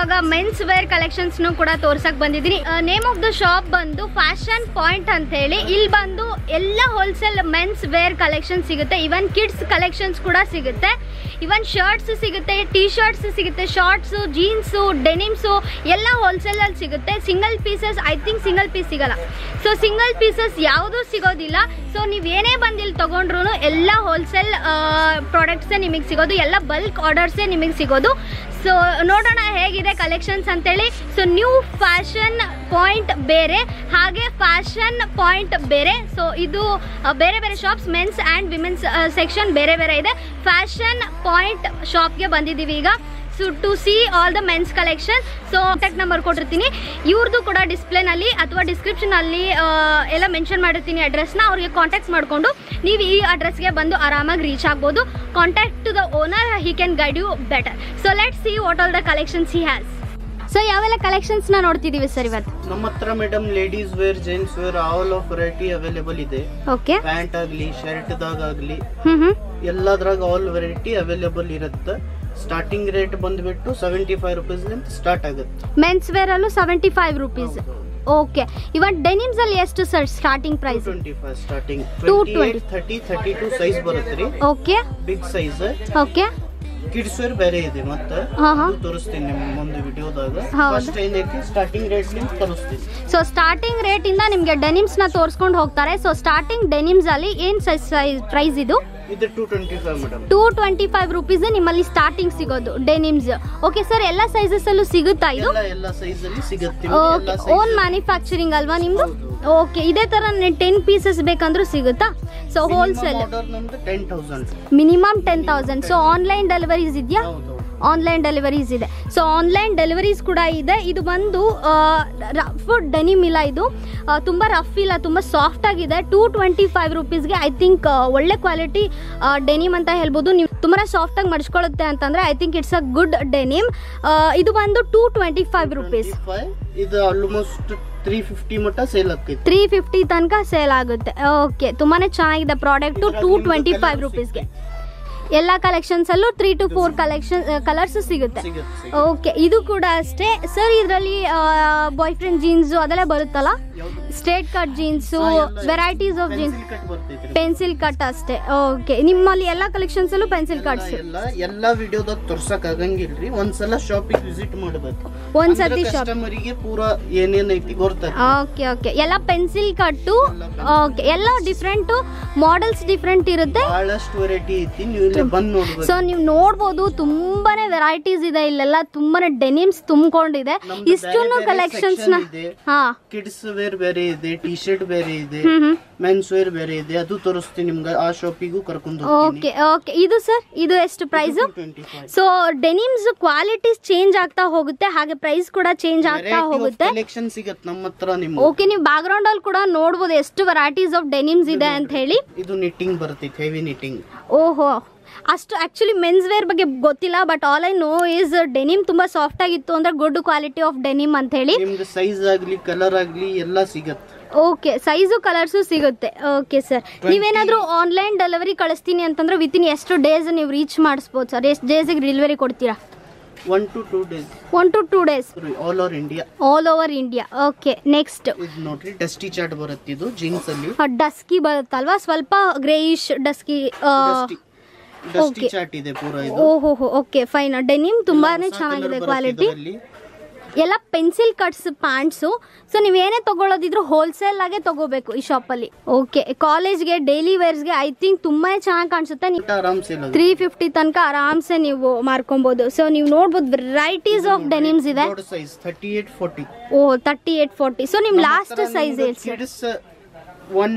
ಇವಾಗ men's wear collections ಕೂಡ ತೋರ್ಸಕ್ ಬಂದಿದ್ದೀನಿ ನೇಮ್ ಆಫ್ ದ ಶಾಪ್ ಬಂದು ಫ್ಯಾಷನ್ ಪಾಯಿಂಟ್ ಅಂತ ಹೇಳಿ ಇಲ್ಲಿ ಬಂದು ಎಲ್ಲ ಹೋಲ್ಸೇಲ್ ಮೆನ್ಸ್ ವೇರ್ ಕಲೆಕ್ಷನ್ ಸಿಗುತ್ತೆ ಇವನ್ ಕಿಡ್ಸ್ ಕಲೆಕ್ಷನ್ಸ್ ಕೂಡ ಸಿಗುತ್ತೆ ಇವನ್ ಶರ್ಟ್ಸ್ ಸಿಗುತ್ತೆ ಟಿ ಶರ್ಟ್ಸ್ ಸಿಗುತ್ತೆ ಶಾರ್ಟ್ಸು ಜೀನ್ಸು ಡೆನಿಮ್ಸು ಎಲ್ಲ ಹೋಲ್ಸೇಲಲ್ಲಿ ಸಿಗುತ್ತೆ single pieces I think single piece ಸಿಗಲ್ಲ ಸೊ ಸಿಂಗಲ್ ಪೀಸಸ್ ಯಾವುದೂ ಸಿಗೋದಿಲ್ಲ ಸೊ ನೀವು ಏನೇ ಬಂದು ಇಲ್ಲಿ ತೊಗೊಂಡ್ರು ಎಲ್ಲ ಹೋಲ್ಸೇಲ್ ಪ್ರಾಡಕ್ಟ್ಸೇ ನಿಮಗೆ ಸಿಗೋದು ಎಲ್ಲ ಬಲ್ಕ್ ಆರ್ಡರ್ಸೇ ನಿಮಗೆ ಸಿಗೋದು ಸೊ ನೋಡೋಣ ಹೇಗಿದೆ ಕಲೆಕ್ಷನ್ಸ್ ಅಂತೇಳಿ ಸೊ ನ್ಯೂ ಫ್ಯಾಷನ್ ಪಾಯಿಂಟ್ ಬೇರೆ ಹಾಗೆ ಫ್ಯಾಷನ್ ಪಾಯಿಂಟ್ ಬೇರೆ ಸೊ ಇದು ಆ, ಬೇರೆ ಬೇರೆ shops men's and women's section ಬೇರೆ ಬೇರೆ ಇದೆ ಫ್ಯಾಷನ್ ಪಾಯಿಂಟ್ ಶಾಪ್ಗೆ ಬಂದಿದ್ದೀವಿ ಈಗ so to see all the men's collection so contact number ಕೊಟ್ಟಿರ್ತೀನಿ ಇವ್ರದ್ದು ಕೂಡ ಡಿಸ್ಪ್ಲೇನಲ್ಲಿ ಅಥವಾ ಡಿಸ್ಕ್ರಿಪ್ಷನಲ್ಲಿ ಎಲ್ಲ ಮೆನ್ಷನ್ ಮಾಡಿರ್ತೀನಿ ಅಡ್ರೆಸ್ನ ಅವ್ರಿಗೆ ಕಾಂಟ್ಯಾಕ್ಟ್ ಮಾಡಿಕೊಂಡು ನೀವು ಈ ಅಡ್ರೆಸ್ಗೆ ಬಂದು ಆರಾಮಾಗಿ ರೀಚ್ ಆಗ್ಬೋದು contact to the owner he can guide you better so let see what all the collections he has so ಯಾವೆಲ್ಲ ಕಲೆಕ್ಷನ್ಸ್ನ ನೋಡ್ತಿದ್ದೀವಿ ಸರ್ ಇವತ್ತು ನಮ್ಮ ಹತ್ರ madam ladies wear gents wear all of variety available ಇದೆ ಓಕೆ ಪ್ಯಾಂಟ್ ಆಗ್ಲಿ shirt ದಾಗ ಆಗ್ಲಿ ಹ್ಞೂ ಹ್ಞೂ ಎಲ್ಲದ್ರಾಗ ಆಲ್ ವೆರೈಟಿ ಅವೈಲೇಬಲ್ ಇರುತ್ತೆ ಸ್ಟಾರ್ಟಿಂಗ್ ರೇಟ್ ಬಂದ್ಬಿಟ್ಟು ಸೆವೆಂಟಿ ಫೈವ್ ರುಪೀಸ್ ಸ್ಟಾರ್ಟ್ ಆಗುತ್ತೆ ಮೆನ್ಸ್ ವೇರಲ್ಲೂ seventy five rupees okay even denims ಅಲ್ಲಿ ಎಷ್ಟು sir starting price twenty five starting 220. Twenty eight thirty thirty two size ಬರುತ್ತೆ ರೀ okay big size okay kids wear ಬೇರೆ ಇದೆ ಮತ್ತೆ ಹಾ ಹಾ ಅದು ತೋರಿಸ್ತೀನಿ ನಿಮ್ಗೆ ಒಂದು ವಿಡಿಯೋದಾಗ ಹೌದು. ಫಸ್ಟ್ ಏನಕ್ಕೆ ಸ್ಟಾರ್ಟಿಂಗ್ ರೇಟ್ ನಿಮ್ಗೆ ತೋರಿಸ್ತೀನಿ ಸೊ ಸ್ಟಾರ್ಟಿಂಗ್ ರೇಟ್ ಇಂದ ನಿಮಗೆ ಡೆನಿಮ್ಸ್ ನ ತೋರಿಸ್ಕೊಂಡು ಹೋಗ್ತಾರೆ ಸೊ ಸ್ಟಾರ್ಟಿಂಗ್ ಡೆನಿಮ್ಸ್ ಅಲ್ಲಿ ಏನ್ ಸೈಜ್ ಪ್ರೈಸ್ ಇದು ಇದು two twenty five madam two twenty five rupees ನಿಮ್ಮಲ್ಲಿ ಸ್ಟಾರ್ಟಿಂಗ್ ಸಿಗೋದು ಡೆನಿಮ್ಸ್ ಓಕೆ ಸರ್ ಎಲ್ಲ ಸೈಜಸ್ ಅಲ್ಲೂ ಸಿಗುತ್ತಾ ಇದು ಎಲ್ಲ ಎಲ್ಲ ಸೈಜ್ ಅಲ್ಲಿ ಸಿಗುತ್ತೆ ಓಕೆ ಓನ್ ಮ್ಯಾನುಫ್ಯಾಕ್ಚರಿಂಗ್ ಅಲ್ವಾ ನಿಮ್ದು ಓಕೆ ಇದೇ ತರ ಟೆನ್ ಪೀಸಸ್ ಬೇಕಂದ್ರೂ ಸಿಗುತ್ತಾ ಸೊ ಹೋಲ್ಸೇಲ್ ಆರ್ಡರ್ ನಮ್ದು ten thousand minimum ten thousand so online deliveries ಇದೆಯಾ ಹೌದು ಆನ್ಲೈನ್ ಡೆಲಿವರೀಸ್ ಇದೆ ಸೊ ಆನ್ಲೈನ್ ಡೆಲಿವರೀಸ್ ಕೂಡ ಇದೆ ಇದು ಬಂದು ರಫ್ ಡೆನಿಮ್ ಇಲ್ಲ ಇದು ಆ, ತುಂಬ ರಫ್ ಇಲ್ಲ ತುಂಬ ಸಾಫ್ಟ್ ಆಗಿದೆ ಟೂ ಟ್ವೆಂಟಿ ಫೈವ್ ರುಪೀಸ್ಗೆ ಐ ಥಿಂಕ್ ಒಳ್ಳೆ ಕ್ವಾಲಿಟಿ ಡೆನಿಮ್ ಅಂತ ಹೇಳ್ಬೋದು ನೀವು ತುಂಬ ಸಾಫ್ಟಾಗಿ ಮಡ್ಸ್ಕೊಳ್ಳುತ್ತೆ ಅಂತಂದರೆ I think it's a good denim ಇದು ಬಂದು ಟೂ ಟ್ವೆಂಟಿ ಫೈವ್ ರುಪೀಸ್ 25, ಇದು ಆಲ್ಮೋಸ್ಟ್ ತ್ರೀ ಫಿಫ್ಟಿ ಮಟ್ಟ ಸೇಲ್ ಆಗ್ತೈತಿ ತ್ರೀ ಫಿಫ್ಟಿ ತನಕ ಸೇಲ್ ಆಗುತ್ತೆ ಓಕೆ ತುಂಬಾ ಚೆನ್ನಾಗಿದೆ ಪ್ರಾಡಕ್ಟು ಟೂ ಟ್ವೆಂಟಿ ಫೈವ್ ರುಪೀಸ್ಗೆ ಎಲ್ಲ ಕಲೆಕ್ಷನ್ಸಲ್ಲೂ three to four collection colours ಸಿಗುತ್ತೆ ಸಿಗುತ್ತೆ ಓಕೆ ಇದು ಕೂಡ ಅಷ್ಟೇ ಸರ್ ಇದರಲ್ಲಿ ಬಾಯ್ ಫ್ರೆಂಡ್ ಜೀನ್ಸು ಅದೆಲ್ಲ ಬರುತ್ತಲ್ಲ ಯಾವ್ದು? ಸ್ಟ್ರೇಟ್ ಕಟ್ ಜೀನ್ಸು ಹಾ, ಎಲ್ಲ varieties of jeans Pencil cut ಬರ್ತೈತ್ರಿ. ಪೆನ್ಸಿಲ್ ಕಟ್ ಅಷ್ಟೇ ಓಕೆ ನಿಮ್ಮಲ್ಲಿ ಎಲ್ಲ ಕಲೆಕ್ಷನ್ಸ್ ಅಲ್ಲೂ ಪೆನ್ಸಿಲ್ ಎಲ್ಲ- ಕಟ್ಸ್ ಎಲ್ಲ ಎಲ್ಲಾ ವಿಡಿಯೋದಾಗ ತೋರ್ಸಕ್ ಆಗಂಗಿಲ್ರಿ ಒಂದ್ಸಲ ಶಾಪಿಗೆ ವಿಸಿಟ್ ಮಾಡ್ಬೇಕು ಒಂದ್ಸತಿ ಶಾಪ್ ಕಸ್ಟಮರಿಗೆ ಪೂರಾ ಏನೇನ್ ಐತಿ ಗೊತ್ತೈತಿ ಓಕೆ ಓಕೆ ಎಲ್ಲ ಪೆನ್ಸಿಲ್ ಕಟ್ಟು ಓಕೆ ಎಲ್ಲ ಡಿಫ್ರೆಂಟ್ ಮಾಡೆಲ್ಸ್ ಡಿಫ್ರೆಂಟ್ ಇರುತ್ತೆ ಬಹಳಷ್ಟು ವೆರೈಟಿ ಐತಿ ನೀವು ಇಲ್ಲೇ ಬಂದ್ ನೋಡ್ಬೇಕು ಸೊ ನೀವು ನೋಡ್ಬೋದು ತುಂಬಾನೇ ವೆರೈಟೀಸ್ ಇದೆ ಇಲ್ಲೆಲ್ಲ ತುಂಬಾನೇ ಡೆನಿಮ್ಸ್ ತುಂಬಿಕೊಂಡಿದೆ ನಮ್ದು ಇಷ್ಟನ್ನು ಬೇರೆ ಬೇರೆ ಕಲೆಕ್ಷನ್ಸ್ ನ section ಇದೆ. ಹಾ ಕಿಡ್ಸ್ ವೇರ್ ಬೇರೆ ಇದೆ ಟಿ ಶರ್ಟ್ ಬೇರೆ ಇದೆ ಹ್ಮ್ ಹ್ಮ್ ಮೆನ್ಸ್ ವೇರ್ ಬೇರೆ ಇದೆ ಅದು ತೋರಿಸ್ತೀನಿ ನಿಮ್ಗೆ ಆ ಶಾಪಿಗೂ ಕರ್ಕೊಂಡು ಹೋಗ್ತೀನಿ ಓಕೆ ಓಕೆ ಇದು ಸರ್ ಇದು ಎಷ್ಟು price twenty five so denims qualities change ಆಗ್ತಾ ಹೋಗುತ್ತೆ ಹಾಗೆ ಪ್ರೈಸ್ ಕೂಡ ಚೇಂಜ್ ಆಗ್ತಾ ಹೋಗುತ್ತೆ ಕಲೆಕ್ಷನ್ ಸಿಗತ್ ನಮ್ಮ ಹತ್ರ ನಿಮ್ಗೆ ಓಕೆ ನೀವು ಬ್ಯಾಕ್ ಗ್ರೌಂಡ್ ಅಲ್ಲಿ ಕೂಡ ನೋಡ್ಬೋದು ಎಷ್ಟು ವೆರೈಟೀಸ್ ಆಫ್ ಡೆನಿಮ್ಸ್ ಇದೆ ಅಂತ ಹೇಳಿ ಇದು ನಿಟ್ಟಿಂಗ್ ಬರ್ತೈತಿ ಹೆವಿ ನಿಟ್ಟಿಂಗ್ ಓಹೋ ಅಷ್ಟು ಆಕ್ಚುಲಿ ಮೆನ್ಸ್ ವೇರ್ ಬಗ್ಗೆ ಗೊತ್ತಿಲ್ಲ but all I know is denim ತುಂಬಾ ಸಾಫ್ಟ್ ಆಗಿತ್ತು ಅಂದ್ರೆ ಗುಡ್ ಕ್ವಾಲಿಟಿ ಆಫ್ ಡೆನಿಮ್ ಅಂತ ಹೇಳಿ ನಿಮ್ಗೆ ಸೈಜ್ ಆಗ್ಲಿ ಕಲರ್ ಆಗ್ಲಿ ಎಲ್ಲ ಸಿಗತ್ ಓಕೆ ಸೈಜು ಕಲರ್ಸು ಸಿಗುತ್ತೆ ಓಕೆ ಸರ್ ನೀವೇನಾದರೂ ಆನ್ಲೈನ್ ಡೆಲಿವರಿ ಕಳಿಸ್ತೀನಿ ಅಂತಂದ್ರೆ ವಿತಿನ್ ಎಷ್ಟು ಡೇಸ್ ನೀವು ರೀಚ್ ಮಾಡಿಸ್ಬೋದು ಸರ್ ಎಷ್ಟು ಡೇಸಿಗೆ ಡೆಲಿವರಿ ಕೊಡ್ತೀರಾ one to two days one to two days all over India all over India okay next ಇದು ನೋಡ್ರಿ ಡಸ್ಟಿ ಚಾಟ್ ಬರುತ್ತೆ ಇದು ಜೀನ್ಸ್ ಅಲ್ಲಿ ಡಸ್ಕಿ ಬರುತ್ತಲ್ವಾ ಸ್ವಲ್ಪ greyish dusky dusty dusty okay. Chart ಇದೆ ಪೂರ ಇದು ಓಹೋ ಓಕೆ ಫೈನ್ ಡೆನಿಮ್ ತುಂಬಾನೇ ಹೊಸ ಚೆನ್ನಾಗಿದೆ colour ಬರುತ್ತೆ ಕ್ವಾಲಿಟಿ ಇದರಲ್ಲಿ. ಎಲ್ಲ ಪೆನ್ಸಿಲ್ ಕಟ್ಸ್ ಪ್ಯಾಂಟ್ಸು ಸೊ ನೀವೇನೇ ತಗೊಳ್ಳೋದಿದ್ರು ಹೋಲ್ಸೇಲ್ ಆಗೇ ತಗೋಬೇಕು ಈ ಶಾಪಲ್ಲಿ ಓಕೆ ಕಾಲೇಜ್ಗೆ ಡೈಲಿ ವೇರ್ಸ್ಗೆ ಐ ಥಿಂಕ್ ತುಂಬಾ ಚೆನ್ನಾಗಿ ಕಾಣಿಸುತ್ತೆ ನೀವು ಊಟ ಆರಾಮ್ ಸೇಲ್ ಆಗುತ್ತೆ ತ್ರೀ ಫಿಫ್ಟಿ ತನಕ ಆರಾಮ್ಸೆ ನೀವು ಮಾರ್ಕೊಬೋದು ಸೊ ನೀವು ನೋಡ್ಬೋದು ವೆರೈಟೀಸ್ ಆಫ್ ಡೆನಿಮ್ಸ್ ಇದೆ ದೊಡ್ಡ ಸೈಜ್ ಥರ್ಟಿ ಏಟ್ ಫೋರ್ಟಿ ಓ ತರ್ಟಿ ಏಟ್ ಫಾರ್ಟಿ ಸೊ ನಿಮ್ ಲಾಸ್ಟ್ ಸೈಜ್ ಹೇಳಿ sir kids one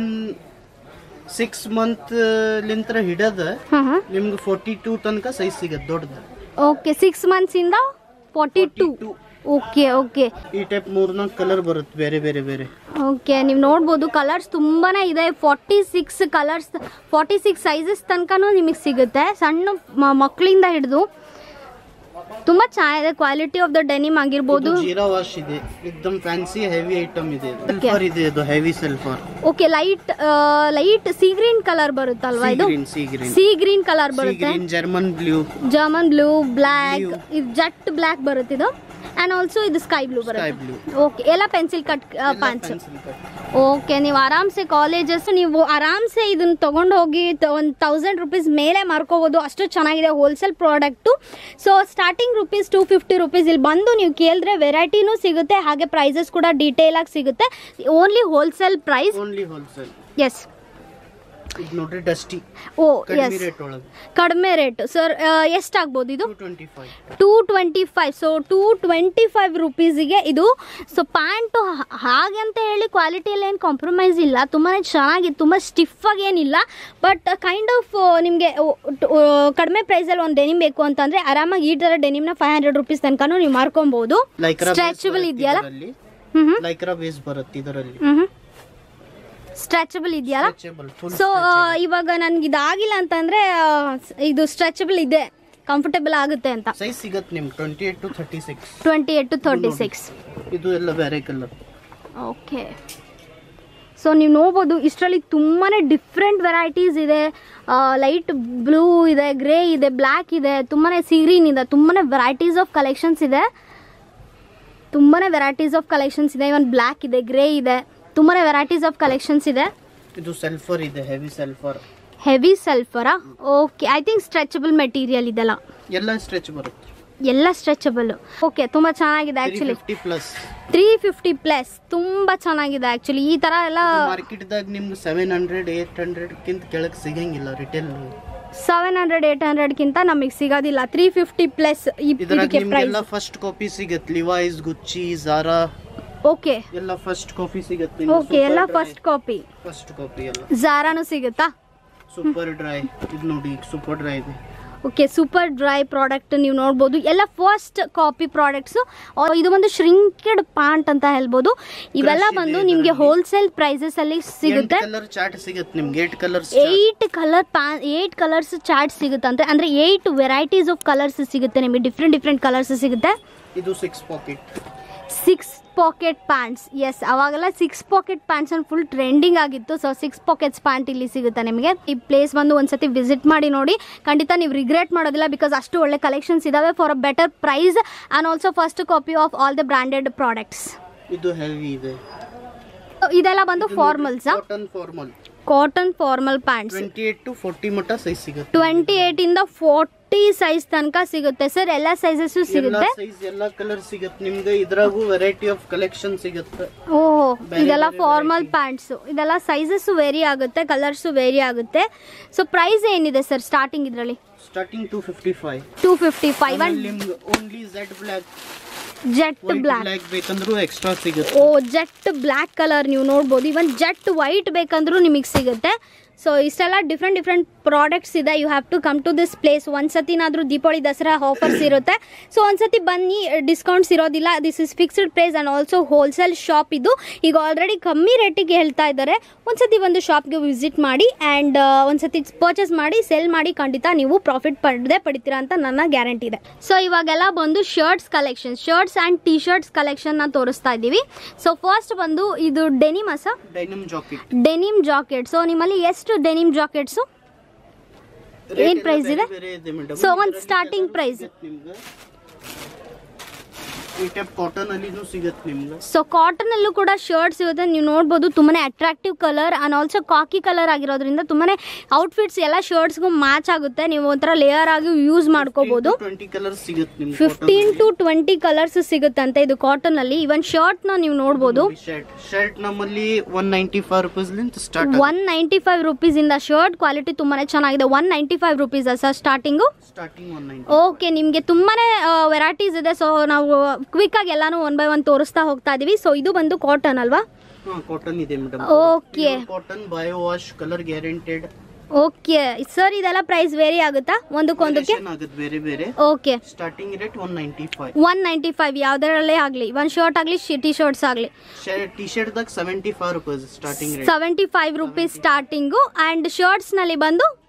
six month ಲಿಂತ್ರ ಹಿಡದ ಹಾಂ ಹಾಂ ನಿಮ್ಗೆ ಫೋರ್ಟಿ ಟೂ ತನಕ ಸೈಜ್ ಸಿಗತ್ತೆ ದೊಡ್ಡದು ಓಕೆ ಸಿಕ್ಸ್ ಮಂತ್ಸಿಂದ ಫಾರ್ಟಿ ಟು ಓಕೆ ಓಕೆ ಈ ಟೈಪ್ ಮೂರ್ನಾಲ್ಕು ಕಲರ್ ಬರುತ್ತೆ ಬೇರೆ ಬೇರೆ ಬೇರೆ ಓಕೆ ನೀವು ನೋಡ್ಬೋದು ಕಲರ್ಸ್ ತುಂಬಾನೇ ಇದೆ forty six colours forty six sizes ತನಕನೂ ನಿಮಗೆ ಸಿಗುತ್ತೆ ಸಣ್ಣ ಮ- ಮಕ್ಕಳಿಂದ ಹಿಡಿದು ತುಂಬಾ ಚೆನ್ನಾಗಿದೆ ಕ್ವಾಲಿಟಿ ಆಫ್ ದ ಡೆನಿಮ್ ಆಗಿರ್ಬೋದು ಇದು ಜೀರಾ ವಾಶ್ ಇದೆ ಎಕ್ದಮ್ ಫ್ಯಾನ್ಸಿ ಹೆವಿ ಐಟಮ್ ಇದೆ ಸಲ್ಫರ್ ಇದೆ ಇದು heavy sulphur okay light light sea green colour ಬರುತ್ತಲ್ವಾ ಇದು green sea green sea green colour sea ಬರುತ್ತೆ green German blue German blue black Blue. ಇದು ಜಟ್ ಬ್ಲ್ಯಾಕ್ ಬರುತ್ತೆ ಇದು ಅಂಡ್ ಆಲ್ಸೋ ಇದು ಸ್ಕೈ ಬ್ಲೂ ಸ್ಕೈ ಬರುತ್ತೆ ಬ್ಲೂ ಓಕೆ ಎಲ್ಲ pencil cut pants okay ನೀವು ಆರಾಮ್ಸೆ ಕಾಲೇಜಸ್ ನೀವು ಆರಾಮ್ಸೆ ಇದನ್ನ ತಗೊಂಡು ಹೋಗಿ ಒಂದು ತೌಸಂಡ್ ರುಪೀಸ್ ಮೇಲೆ ಮಾರ್ಕೋಬೋದು ಅಷ್ಟು ಚೆನ್ನಾಗಿದೆ wholesale product so starting rupees two fifty rupees ಇಲ್ಲಿ ಬಂದು ನೀವು ಕೇಳಿದ್ರೆ ವೆರೈಟಿನೂ ಸಿಗುತ್ತೆ ಹಾಗೆ ಪ್ರೈಸಸ್ ಕೂಡ ಡೀಟೇಲ್ ಆಗಿ ಸಿಗುತ್ತೆ only wholesale price only wholesale yes ಇದು ನೋಡ್ರಿ ಡಸ್ಟಿ ಓ ಕಡಿಮೆ ಎಸ್ ರೇಟ್ ಒಳಗೆ ಕಡಿಮೆ ರೇಟ್ ಸರ್ ಎಷ್ಟಾಗ್ಬೋದು ಇದು two twenty five two twenty five so two twenty five ರುಪೀಸಿಗೆ ಇದು ಸೊ ಪ್ಯಾಂಟು ಹಾಗೆ ಅಂತ ಹೇಳಿ ಕ್ವಾಲಿಟಿಯಲ್ಲಿ ಏನು ಕಾಂಪ್ರಮೈಸ್ ಇಲ್ಲ ತುಂಬಾ ಚೆನ್ನಾಗಿದೆ ತುಂಬ ಸ್ಟಿಫಾಗಿ ಏನಿಲ್ಲ ಬಟ್ ಕೈಂಡ್ ಆಫ್ ನಿಮಗೆ ಕಡಿಮೆ ಪ್ರೈಸಲ್ಲಿ ಒಂದು ಡೆನಿಮ್ ಬೇಕು ಅಂತಂದರೆ ಆರಾಮಾಗಿ ಈ ಥರ ಡೆನಿಮ್ನ ಫೈವ್ ಹಂಡ್ರೆಡ್ ರುಪೀಸ್ ತನಕನೂ ನೀವು ಮಾರ್ಕೊಬೋದು ಲೈಕ್ರಾ ಸ್ಟ್ರೆಚಬಲ್ ಇದೆಯಲ್ಲ ಇದರಲ್ಲಿ ಹ್ಞೂ ಹ್ಞೂ ಲೈಕ್ರಾ ಬೇಸ್ ಬರುತ್ತೆ ಇದರಲ್ಲಿ ಹ್ಞೂ ಹ್ಞೂ ಸ್ಟ್ರೆಚಬಲ್ ಇದೆಯಲ್ಲ ಸ್ಟ್ರೆಚಬಲ್ ಫುಲ್ ಸೊ ಇವಾಗ ನನ್ಗೆ ಇದಾಗಿಲ್ಲ ಅಂತಂದರೆ ಇದು ಸ್ಟ್ರೆಚಬಲ್ ಇದೆ ಕಂಫರ್ಟೇಬಲ್ ಆಗುತ್ತೆ ಅಂತ ಸೈಜ್ ಸಿಗತ್ತೆ ನಿಮ್ಗೆ twenty eight to thirty six twenty eight to thirty six ಇದು ಎಲ್ಲ ಬೇರೆ ಕಲರ್ ಓಕೆ ಸೊ ನೀವು ನೋಡ್ಬೋದು ಇಷ್ಟರಲ್ಲಿ ತುಂಬಾ ಡಿಫ್ರೆಂಟ್ ವೆರೈಟೀಸ್ ಇದೆ ಲೈಟ್ ಬ್ಲೂ ಇದೆ ಗ್ರೇ ಇದೆ ಬ್ಲ್ಯಾಕ್ ಇದೆ ತುಂಬಾ ಸೀಗ್ರೀನ್ ಇದೆ ತುಂಬಾ ವೆರೈಟೀಸ್ ಆಫ್ ಕಲೆಕ್ಷನ್ಸ್ ಇದೆ ತುಂಬಾ ವೆರೈಟೀಸ್ ಆಫ್ ಕಲೆಕ್ಷನ್ಸ್ ಇದೆ ಇವನ್ ಬ್ಲ್ಯಾಕ್ ಇದೆ ಗ್ರೇ ಇದೆ ತುಂಬಾ ವೆರೈಟೀಸ್ ಆಫ್ ಕಲೆಕ್ಷನ್ಸ್ ಇದೆ ಇದು ಸಲ್ಫರ್ ಇದೆ ಹೆವಿ ಸಲ್ಫರ್ ಹೆವಿ ಸಲ್ಫರಾ okay I think stretchable material ಇದೆಲ್ಲ ಎಲ್ಲ ಸ್ಟ್ರೆಚ್ ಬರುತ್ತೆ ಎಲ್ಲ ಸ್ಟ್ರೆಚಬಲ್ ಓಕೆ ತುಂಬ ಚೆನ್ನಾಗಿದೆ three actually fifty plus three fifty plus ತುಂಬ ಚೆನ್ನಾಗಿದೆ ಆ್ಯಕ್ಚುಲಿ ಈ ಥರ ಎಲ್ಲ ಮಾರ್ಕೆಟ್ದಾಗ ನಿಮ್ಗೆ ಸೆವೆನ್ ಹಂಡ್ರೆಡ್ ಏಟ್ ಹಂಡ್ರೆಡ್ಕಿಂತ ಕೆಳಗೆ ಸಿಗಂಗಿಲ್ಲ ರಿಟೇಲ್ ಸೆವೆನ್ ಹಂಡ್ರೆಡ್ ಏಟ್ ಹಂಡ್ರೆಡ್ಗಿಂತ ನಮಗೆ ಸಿಗೋದಿಲ್ಲ ತ್ರೀ ಫಿಫ್ಟಿ ಪ್ಲಸ್ ಇದ್ರಾಗ ಇದಕ್ಕೆ ಪ್ರೈಸ್ ನಿಮ್ಗೆಲ್ಲ ಫಸ್ಟ್ ಕಾಪಿ ಸಿಗತ್ತೆ ಲಿವೈಸ್ ಗುಚ್ಚಿ ಜಾರಾ ಓಕೆ ಎಲ್ಲ ಫಸ್ಟ್ ಕಾಪಿ ಸಿಗತ್ತೆ ಓಕೆ ಎಲ್ಲ ಫಸ್ಟ್ ಕಾಪಿ ಫಸ್ಟ್ ಕಾಪಿ ಎಲ್ಲ ಜಾರಾನು ಸಿಗುತ್ತಾ ಸೂಪರ್ ಡ್ರೈ ಇದು ನೋಡಿ ಸೂಪರ್ ಡ್ರೈ ಇದೆ ಓಕೆ ಸೂಪರ್ ಡ್ರೈ ಪ್ರಾಡಕ್ಟ್ ನೀವು ನೋಡ್ಬೋದು ಎಲ್ಲ ಫಸ್ಟ್ ಕಾಪಿ ಪ್ರಾಡಕ್ಟ್ಸು ಇದು ಒಂದು ಶ್ರಿಂಕೆಡ್ ಪಾಂಟ್ ಅಂತ ಹೇಳ್ಬೋದು ಇವೆಲ್ಲ Crush ಇದೆ ಬಂದು ನಿಮಗೆ ಇದ್ರಲ್ಲಿ. ಹೋಲ್ಸೇಲ್ ಪ್ರೈಸಸ್ ಅಲ್ಲಿ ಸಿಗುತ್ತೆ ಕಲರ್ ಚಾರ್ಟ್ ಸಿಗತ್ತೆ ನಿಮ್ಗೆ ಏಟ್ ಕಲರ್ಸ್ ಏಯ್ಟ್ ಕಲರ್ ಪ್ಯಾ ಏಯ್ಟ್ ಕಲರ್ಸ್ ಚಾರ್ಟ್ ಸಿಗುತ್ತೆ ಅಂದ್ರೆ ಅಂದರೆ ಏಯ್ಟ್ ವೆರೈಟೀಸ್ ಆಫ್ ಕಲರ್ಸ್ ಸಿಗುತ್ತೆ ನಿಮಗೆ ಡಿಫ್ರೆಂಟ್ ಡಿಫ್ರೆಂಟ್ ಕಲರ್ಸ್ ಸಿಗುತ್ತೆ ಇದು six pocket six pocket pants yes ಅವಾಗೆಲ್ಲ ಸಿಕ್ಸ್ ಪಾಕೆಟ್ ಪ್ಯಾಂಟ್ಸ್ ಅನ್ನು ಫುಲ್ ಟ್ರೆಂಡಿಂಗ್ ಆಗಿತ್ತು ಸೊ ಸಿಕ್ಸ್ ಪಾಕೆಟ್ಸ್ ಪ್ಯಾಂಟ್ ಇಲ್ಲಿ ಸಿಗುತ್ತೆ ನಿಮಗೆ ಈ ಪ್ಲೇಸ್ ಬಂದು ಒಂದ್ಸತಿ ವಿಸಿಟ್ ಮಾಡಿ ನೋಡಿ ಖಂಡಿತ ನೀವು ರಿಗ್ರೆಟ್ ಮಾಡೋದಿಲ್ಲ ಬಿಕಾಸ್ ಅಷ್ಟು ಒಳ್ಳೆ ಕಲೆಕ್ಷನ್ಸ್ ಇದಾವೆ for a better price and also first copy of all the branded products ಇದು ಹೆವಿ ಇದೆ ಇದೆಲ್ಲ ಬಂದು formals cotton formal cotton formal pants twenty eight to forty ಮಟ್ಟ ಸೈಜ್ ಸಿಗುತ್ತೆ ಟ್ವೆಂಟಿ ಏಯ್ಟಿಂದ ಫೋರ್ಟಿ ಸೈಜ್ ತನಕ ಸಿಗುತ್ತೆ ಸರ್ ಎಲ್ಲ ಸೈಜಸ್ಸು ಎಲ್ಲ ಸಿಗುತ್ತೆ ಸೈಜ್ ಎಲ್ಲ ಕಲರ್ ಸಿಗತ್ತೆ ನಿಮ್ಗೆ ಇದ್ರಾಗೂ ವೆರೈಟಿ ಆಫ್ ಕಲೆಕ್ಷನ್ ಸಿಗತ್ತೆ ಓಹ್ ಬೇರೆ ಇದೆಲ್ಲ ಬೇರೆ ಫಾರ್ಮಲ್ variety. ಪ್ಯಾಂಟ್ಸು ಇದೆಲ್ಲ ಸೈಜಸ್ಸು ವೇರಿ ಆಗುತ್ತೆ ಕಲರ್ಸು ವೇರಿ ಆಗುತ್ತೆ ಸೊ ಪ್ರೈಸ್ ಏನಿದೆ ಸರ್ ಸ್ಟಾರ್ಟಿಂಗ್ ಇದರಲ್ಲಿ starting two fifty five two fifty five and ನಿಮ್ಗೆ only jet black jet white black black ಬೇಕಂದ್ರೂ ಎಕ್ಸ್ಟ್ರಾ ಸಿಗುತ್ತೆ ಓ ಜೆಟ್ ಬ್ಲ್ಯಾಕ್ ಕಲರ್ ನೀವು ನೋಡ್ಬೋದು ಇವನ್ ಜೆಟ್ ವೈಟ್ ಬೇಕಂದ್ರೂ ನಿಮಗೆ ಸಿಗುತ್ತೆ ಸೊ ಇಷ್ಟೆಲ್ಲ ಡಿಫ್ರೆಂಟ್ ಡಿಫ್ರೆಂಟ್ ಪ್ರಾಡಕ್ಟ್ಸ್ ಇದೆ you have to come to this place ಒಂದ್ಸತಿನಾದ್ರೂ ದೀಪಾವಳಿ ದಸರಾ ಆಫರ್ಸ್ ಇರುತ್ತೆ ಸೊ ಒಂದ್ಸತಿ ಬನ್ನಿ ಡಿಸ್ಕೌಂಟ್ಸ್ ಇರೋದಿಲ್ಲ this is fixed price and also wholesale shop ಇದು ಈಗ ಆಲ್ರೆಡಿ ಕಮ್ಮಿ ರೇಟಿಗೆ ಹೇಳ್ತಾ ಇದ್ದಾರೆ ಒಂದ್ಸತಿ ಒಂದು ಶಾಪ್ಗೆ ವಿಸಿಟ್ ಮಾಡಿ ಆ್ಯಂಡ್ ಒಂದ್ಸತಿ ಪರ್ಚೇಸ್ ಮಾಡಿ ಸೆಲ್ ಮಾಡಿ ಖಂಡಿತ ನೀವು ಪ್ರಾಫಿಟ್ ಪಡೆದೇ ಪಡಿತೀರಾ ಅಂತ ನನ್ನ ಗ್ಯಾರಂಟಿ ಇದೆ ಸೊ ಇವಾಗೆಲ್ಲ ಬಂದು shirts collection shirts and T shirts ಕಲೆಕ್ಷನ್ನ ತೋರಿಸ್ತಾ ಇದ್ದೀವಿ ಸೊ ಫಸ್ಟ್ ಬಂದು ಇದು ಡೆನಿಮಸ denim jacket denim jacket so ನಿಮ್ಮಲ್ಲಿ ಎಷ್ಟು ಡೆನಿಮ್ ಜಾಕೆಟ್ಸು ಏನ್ price ಇದೆ? So, ಒಂದ್ starting price. ನಿಮ್ಗೆ ಈ ಟೈಪ್ ಕಾಟನ್ ಅಲ್ಲಿನೂ ಸಿಗತ್ತೆ ನಿಮ್ಗೆ ಸೊ ಕಾಟನ್ ಅಲ್ಲೂ ಕೂಡ ಶರ್ಟ್ ಸಿಗುತ್ತೆ ನೀವು ನೋಡ್ಬೋದು ತುಂಬಾನೇ attractive colour and also khaki colour ಆಗಿರೋದ್ರಿಂದ ತುಂಬಾನೇ ಔಟ್ಫಿಟ್ಸ್ ಎಲ್ಲ ಶರ್ಟ್ಸ್ಗೂ ಮ್ಯಾಚ್ ಆಗುತ್ತೆ ನೀವು ಒಂಥರ ಲೇಯರ್ ಆಗಿ ಯೂಸ್ ಮಾಡ್ಕೋಬಹುದು ಟ್ವೆಂಟಿ ಕಲರ್ ಸಿಗತ್ತೆ ನಿಮ್ಗೆ ಫಿಫ್ಟೀನ್ ಟು ಟ್ವೆಂಟಿ ಕಲರ್ಸ್ ಸಿಗುತ್ತಂತೆ ಇದು ಕಾಟನ್ ಅಲ್ಲಿ ಇವನ್ ಶರ್ಟ್ ನ ನೀವು ನೋಡ್ಬೋದು ಶರ್ಟ್ ಶರ್ಟ್ ನಮ್ಮಲ್ಲಿ ಒನ್ ನೈಂಟಿ ಫೈವ್ ರುಪೀಸ್ ಲಿಂತ start one ninety five rupees ಇಂದ ಶರ್ಟ್ ಕ್ವಾಲಿಟಿ ತುಂಬಾನೇ ಚೆನ್ನಾಗಿದೆ one ninety five rupees sir starting starting one ninety okay ನಿಮಗೆ ತುಂಬಾನೇ ವೆರೈಟೀಸ್ ಇದೆ ಸೊ ನಾವು ಕ್ವಿಕ್ ಆಗಿ ಎಲ್ಲಾನು ಒನ್ ಬೈ ಒನ್ ತೋರಿಸ್ತಾ ಹೋಗ್ತಾ ಇದೀವಿ ಸೊ ಇದು ಬಂದು ಕಾಟನ್ ಅಲ್ವಾ ಹಾ ಕಾಟನ್ ಇದೆ madam okay cotton bio wash colour guaranteed okay sir ಇದೆಲ್ಲ ಪ್ರೈಸ್ ವೇರಿ ಆಗುತ್ತಾ ಒಂದಕ್ಕೊಂದಕ್ಕೆ ಆಗುತ್ತೆ ಬೇರೆ ಬೇರೆ okay starting rate one ninety five one ninety five ಯಾವ್ದರಲ್ಲೇ ಆಗಲಿ ಒಂದು ಶರ್ಟ್ ಆಗಲಿ ಟಿ ಶರ್ಟ್ಸ್ ಆಗಲಿ ಟಿ ಶರ್ಟ್ ದಾಗ seventy five rupees starting rate seventy five rupees starting and ಶರ್ಟ್ಸ್ನಲ್ಲಿ ಬಂದು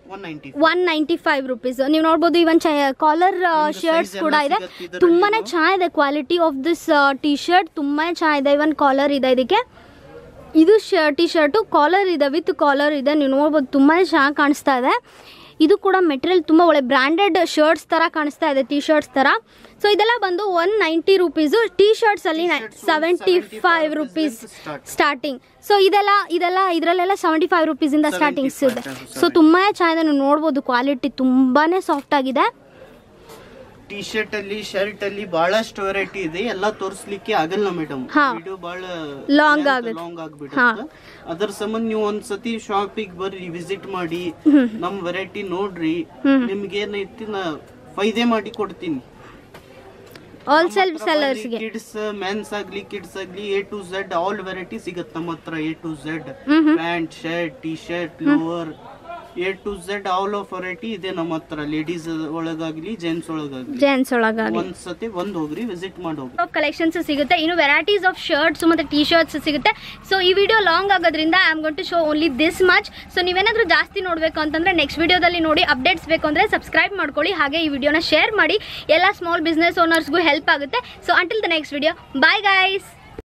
one ninety one ninety five rupees ನೀವು ನೋಡ್ಬೋದು ಇವನ್ ಕಾಲರ್ ನಿಮ್ದು ಶರ್ಟ್ಸ್ size ಕೂಡ ಎಲ್ಲ ಇದೆ ಸಿಗತ್ತೆ ಇದ್ರಲ್ಲಿ ತುಂಬಾನೇ ನೀವು. ಚೆನ್ನಾಗಿದೆ quality of this T shirt ತುಂಬಾನೇ ಚೆನ್ನಾಗಿದೆ ಇವನ್ ಕಾಲರ್ ಇದೆ ಇದಕ್ಕೆ ಇದು ಶ ಟಿ ಶರ್ಟು ಕಾಲರ್ ಇದೆ ವಿತ್ ಕಾಲರ್ ಇದೆ ನೀವು ನೋಡ್ಬೋದು ತುಂಬಾನೇ ಚೆನ್ನಾಗಿ ಕಾಣಿಸ್ತಾ ಇದೆ ಇದು ಕೂಡ ಮೆಟೀರಿಯಲ್ ತುಂಬ ಒಳ್ಳೆ ಬ್ರ್ಯಾಂಡೆಡ್ ಶರ್ಟ್ಸ್ ಥರ ಕಾಣಿಸ್ತಾ ಇದೆ ಟಿ ಶರ್ಟ್ಸ್ ಥರ ಸೊ ಇದೆಲ್ಲ ಬಂದು ಒನ್ ನೈಂಟಿ ರುಪೀಸು ಟಿ ಶರ್ಟ್ಸಲ್ಲಿ T-shirts seventy 75 five rupees rupees start. Starting so ಇದೆಲ್ಲ ಇದೆಲ್ಲ ಇದರಲ್ಲೆಲ್ಲ ಸೆವೆಂಟಿ ಫೈವ್ ರುಪೀಸಿಂದ ಸ್ಟಾರ್ಟಿಂಗ್ಸ್ ಇದೆ 75, ಸೊ ತುಂಬಾ ಚೆನ್ನಾಗಿದೆ ನೀವು ನೋಡ್ಬೋದು ಕ್ವಾಲಿಟಿ ತುಂಬಾನೇ ಸಾಫ್ಟ್ ಆಗಿದೆ ಟಿ ಶರ್ಟ್ ಅಲ್ಲಿ ಶರ್ಟ್ ಅಲ್ಲಿ ಬಹಳಷ್ಟು ವೆರೈಟಿ ಇದೆ ಎಲ್ಲ ತೋರಿಸ್ಲಿಕ್ಕೆ ಆಗಲ್ಲ ಮೇಡಮ್ ಹಾ. ವಿಡಿಯೋ ಬಹಳ Long ಆಗುತ್ತೆ. ಲಾಂಗ್ ಹಾ. ಆಗ್ಬಿಡುತ್ತೆ ಅದರ ಸಂಬಂಧ ನೀವು ಒಂದ್ಸತಿ ಶಾಪಿಗೆ ಬರ್ರಿ ವಿಸಿಟ್ ಮಾಡಿ ನಮ್ ವೆರೈಟಿ ನೋಡ್ರಿ ನಿಮ್ಗೆ ಏನೈತಿ ನಾ ಫೈದೆ ಮಾಡಿ ಕೊಡ್ತೀನಿ ಹೋಲ್ಸೇಲ್ ಸೆಲ್ಲರ್ಸ್ಗೆ ಕಿಡ್ಸ್ ಮೆನ್ಸ್ ಆಗ್ಲಿ ಕಿಡ್ಸ್ ಆಗ್ಲಿ A to Z all variety ಸಿಗತ್ತೆ ನಮ್ಮ ಹತ್ರ A to Z hmm hmm pant shirt T shirt lower A to Z all of variety ಇದೆ ನಮ್ಮ ಹತ್ರ ಲೇಡೀಸ್ ಒಳಗಾಗ್ಲಿ ಜೆಂಟ್ಸ್ ಒಳಗಾಗ್ಲಿ ಜೆಂಟ್ಸ್ ಒಳಗಾಗಿ ಒಂದ್ಸತಿ ಬಂದ್ ಹೋಗ್ರಿ ವಿಸಿಟ್ ಮಾಡಿ ಹೋಗ್ರಿ ಕಲೆಕ್ಷನ್ಸ್ ಸಿಗುತ್ತೆ ಇನ್ನು ವೆರೈಟೀಸ್ ಆಫ್ ಶರ್ಟ್ಸ್ ಮತ್ತೆ ಟಿ ಶರ್ಟ್ಸ್ ಸಿಗುತ್ತೆ ಸೊ ಈ ವಿಡಿಯೋ ಲಾಂಗ್ ಆಗೋದ್ರಿಂದ I am going to show only this much so ನೀವೇನಾದ್ರೂ ಜಾಸ್ತಿ ನೋಡಬೇಕು ಅಂತಂದ್ರೆ ನೆಕ್ಸ್ಟ್ ವಿಡಿಯೋದಲ್ಲಿ ನೋಡಿ ಅಪ್ಡೇಟ್ಸ್ ಬೇಕು ಅಂದ್ರೆ ಸಬ್ಸ್ಕ್ರೈಬ್ ಮಾಡ್ಕೊಳ್ಳಿ ಹಾಗೆ ಈ ವಿಡಿಯೋನ ಶೇರ್ ಮಾಡಿ ಎಲ್ಲ ಸ್ಮಾಲ್ ಬಿಸ್ನೆಸ್ ಓನರ್ಸ್ಗೂ ಹೆಲ್ಪ್ ಆಗುತ್ತೆ so until the next video bye guys